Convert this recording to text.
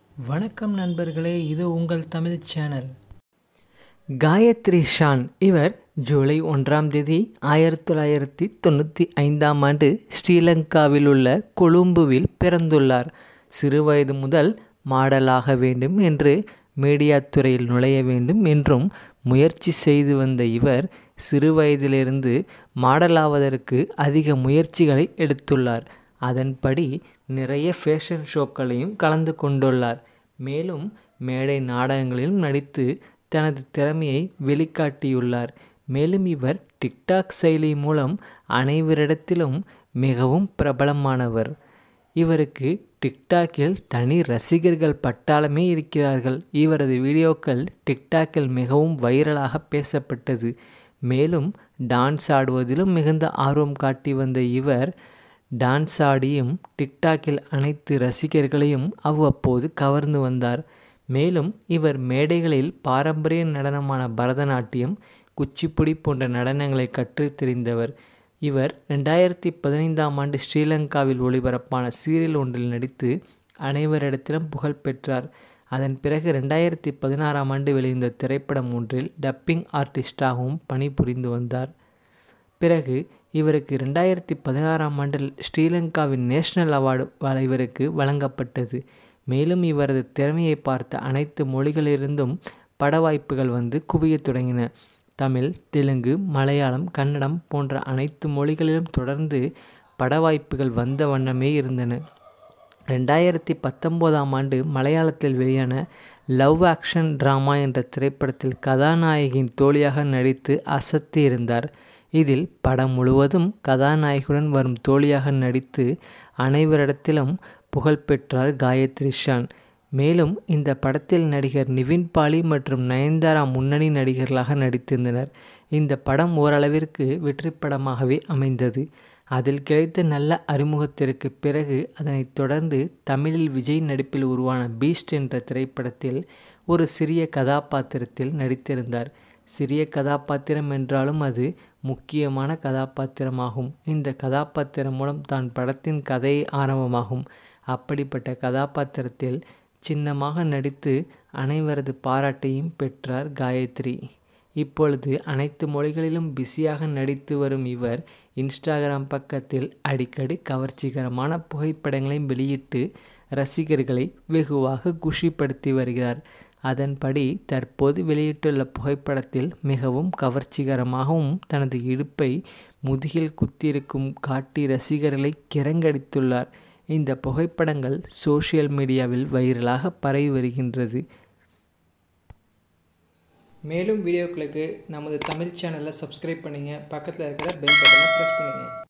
வணக்கம் நண்பர்களே இது உங்கள் தமிழ் சேனல் காயத்ரி ஷான் இவர் ஜூலை ஒன்றாம் தேதி ஆயிரத்தி தொள்ளாயிரத்தி தொண்ணூற்றி ஐந்தாம் ஆண்டு ஸ்ரீலங்காவில் உள்ள கொழும்புவில் பிறந்துள்ளார் சிறுவயது முதல் மாடலாக வேண்டும் என்று மீடியா துறையில் நுழைய வேண்டும் என்றும் முயற்சி செய்து வந்த இவர் சிறுவயதிலிருந்து மாடலாவதற்கு அதிக முயற்சிகளை எடுத்துள்ளார் அதன்படி நிறைய ஃபேஷன் ஷோக்களையும் கலந்து கொண்டுள்ளார் மேலும் மேடை நாடகங்களிலும் நடித்து தனது திறமையை வெளிக்காட்டியுள்ளார் மேலும் இவர் டிக்டாக் செயலி மூலம் அனைவரிடத்திலும் மிகவும் பிரபலமானவர் இவருக்கு டிக்டாக்கில் தனி ரசிகர்கள் பட்டாளமே இருக்கிறார்கள் இவரது வீடியோக்கள் டிக்டாக்கில் மிகவும் வைரலாக பேசப்பட்டது மேலும் டான்ஸ் ஆடுவதிலும் மிகுந்த ஆர்வம் காட்டி வந்த இவர் டான்ஸ் ஆடியும் டிக்டாக்கில் அனைத்து ரசிகர்களையும் அவ்வப்போது கவர்ந்து வந்தார் மேலும் இவர் மேடைகளில் பாரம்பரிய நடனமான பரதநாட்டியம் குச்சிப்புடி போன்ற நடனங்களை கற்றுத் தெரிந்தவர் இவர் ரெண்டாயிரத்தி பதினைந்தாம் ஆண்டு ஸ்ரீலங்காவில் ஒளிபரப்பான சீரியல் ஒன்றில் நடித்து அனைவரிடத்திலும் புகழ் பெற்றார் அதன் பிறகு ரெண்டாயிரத்தி பதினாறாம் ஆண்டு வெளிவந்த திரைப்படம் ஒன்றில் டப்பிங் ஆர்டிஸ்டாகவும் பணிபுரிந்து வந்தார் பிறகு இவருக்கு ரெண்டாயிரத்தி பதினாறாம் ஆண்டில் ஸ்ரீலங்காவின் நேஷனல் அவார்டு இவருக்கு வழங்கப்பட்டது மேலும் இவரது திறமையை பார்த்த அனைத்து மொழிகளிலிருந்தும் பட வாய்ப்புகள் வந்து குவியத் தொடங்கின தமிழ் தெலுங்கு மலையாளம் கன்னடம் போன்ற அனைத்து மொழிகளிலும் தொடர்ந்து பட வாய்ப்புகள் வந்த வண்ணமே இருந்தன ரெண்டாயிரத்தி பத்தொம்போதாம் ஆண்டு மலையாளத்தில் வெளியான லவ் ஆக்ஷன் ட்ராமா என்ற திரைப்படத்தில் கதாநாயகியின் தோழியாக நடித்து அசத்தி இருந்தார் இதில் படம் முழுவதும் கதாநாயகியுடன் வரும் தோழியாக நடித்து அனைவரிடத்திலும் புகழ் பெற்றார் காயத்ரி ஷான் மேலும் இந்த படத்தில் நடிகர் நிவின் பாலி மற்றும் நயன்தாரா முன்னணி நடிகர்களாக நடித்திருந்தனர் இந்த படம் ஓரளவிற்கு வெற்றி படமாகவே அமைந்தது அதில் கிடைத்த நல்ல அறிமுகத்திற்கு பிறகு அதனைத் தொடர்ந்து தமிழில் விஜய் நடிப்பில் உருவான பீஸ்ட் என்ற திரைப்படத்தில் ஒரு சிறிய கதாபாத்திரத்தில் நடித்திருந்தார் சிறிய கதாபாத்திரம் என்றாலும் அது முக்கியமான கதாபாத்திரமாகும் இந்த கதாபாத்திரம் மூலம் தான் படத்தின் கதை ஆரம்பமாகும் அப்படிப்பட்ட கதாபாத்திரத்தில் சின்னமாக நடித்து அனைவரது பாராட்டையும் பெற்றார் காயத்ரி இப்பொழுது அனைத்து மொழிகளிலும் பிஸியாக நடித்து வரும் இவர் இன்ஸ்டாகிராம் பக்கத்தில் அடிக்கடி கவர்ச்சிகரமான புகைப்படங்களை வெளியிட்டு ரசிகர்களை வெகுவாக குஷிப்படுத்தி வருகிறார் அதன்படி தற்போது வெளியிட்டுள்ள புகைப்படத்தில் மிகவும் கவர்ச்சிகரமாகவும் தனது இடுப்பை முதுகில் குத்தியிருக்கும் காட்டி ரசிகர்களை கிறங்கடித்துள்ளார் இந்த புகைப்படங்கள் சோஷியல் மீடியாவில் வைரலாக பரவி வருகின்றது மேலும் வீடியோக்களுக்கு நமது தமிழ் சேனலை சப்ஸ்கிரைப் பண்ணுங்கள் பக்கத்தில் இருக்கிற பெல் பட்டனை ப்ரெஸ் பண்ணுங்கள்